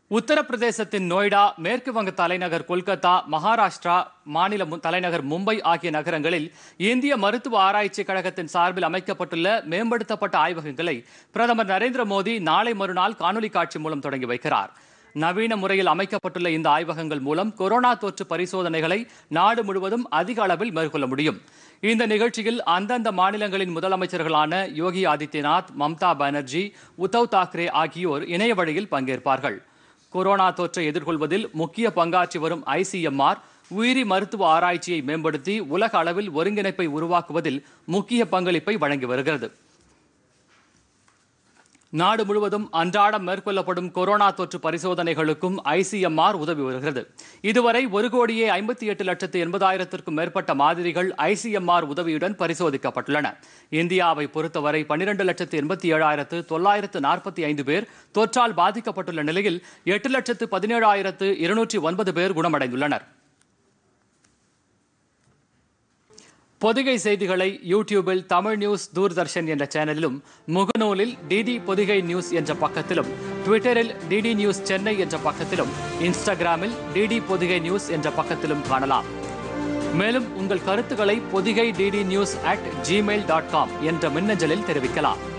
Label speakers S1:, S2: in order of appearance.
S1: உத்தரப்பிரதேசத்தின் நொய்டா மேற்கு வங்க தலைநகர் கொல்கத்தா மகாராஷ்டிரா மாநில மு- தலைநகர் மும்பை ஆகிய நகரங்களில் இந்திய மருத்துவ ஆராய்ச்சி கழகத்தின் சார்பில் அமைக்கப்பட்டுள்ள மேம்படுத்தப்பட்ட ஆய்வகங்களை பிரதமர் நரேந்திர மோடி நாளை மறுநாள் காணொலி காட்சி மூலம் தொடங்கி வைக்கிறார் நவீன முறையில் அமைக்கப்பட்டுள்ள இந்த ஆய்வகங்கள் மூலம் கொரோனா தொற்று பரிசோதனைகளை நாடு முழுவதும் அதிக அளவில் மேற்கொள்ள முடியும் இந்த நிகழ்ச்சியில் அந்தந்த மாநிலங்களின் முதலமைச்சர்களான யோகி ஆதித்யநாத் மம்தா பானர்ஜி உத்தவ் தாக்கரே ஆகியோர் இணைய வழியில் பங்கேற்பார்கள் கொரோனா தொற்றை எதிர்கொள்வதில் முக்கிய பங்காற்றி வரும் ஐசிஎம்ஆர் உயிரி மருத்துவ ஆராய்ச்சியை மேம்படுத்தி உலக அளவில் ஒருங்கிணைப்பை உருவாக்குவதில் முக்கிய பங்களிப்பை வழங்கி வருகிறது நாடு முழுவதும் அன்றாடம் மேற்கொள்ளப்படும் கொரோனா தொற்று பரிசோதனைகளுக்கும் ஐசிஎம்ஆர் உதவி வருகிறது இதுவரை ஒரு கோடியே ஐம்பத்தி எட்டு லட்சத்து எண்பதாயிரத்திற்கும் மேற்பட்ட மாதிரிகள் ஐசிஎம்ஆர் உதவியுடன் பரிசோதிக்கப்பட்டுள்ளன இந்தியாவை பொறுத்தவரை பன்னிரண்டு லட்சத்து எண்பத்தி ஏழாயிரத்து தொள்ளாயிரத்து நாற்பத்தி ஐந்து பேர் தொற்றால் பாதிக்கப்பட்டுள்ள நிலையில் எட்டு லட்சத்து பதினேழாயிரத்து இருநூற்றி ஒன்பது பேர் குணமடைந்துள்ளனர் பொதிகை செய்திகளை யூடியூபில் தமிழ் நியூஸ் தூர்தர்ஷன் என்ற சேனலிலும் முகநூலில் டிடி பொதிகை நியூஸ் என்ற பக்கத்திலும் ட்விட்டரில் டிடி நியூஸ் சென்னை என்ற பக்கத்திலும் இன்ஸ்டாகிராமில் டிடி பொதிகை நியூஸ் என்ற பக்கத்திலும் காணலாம் மேலும் உங்கள் கருத்துக்களை Pothigai DD news at gmail dot com என்ற மின்னஞ்சலில் தெரிவிக்கலாம்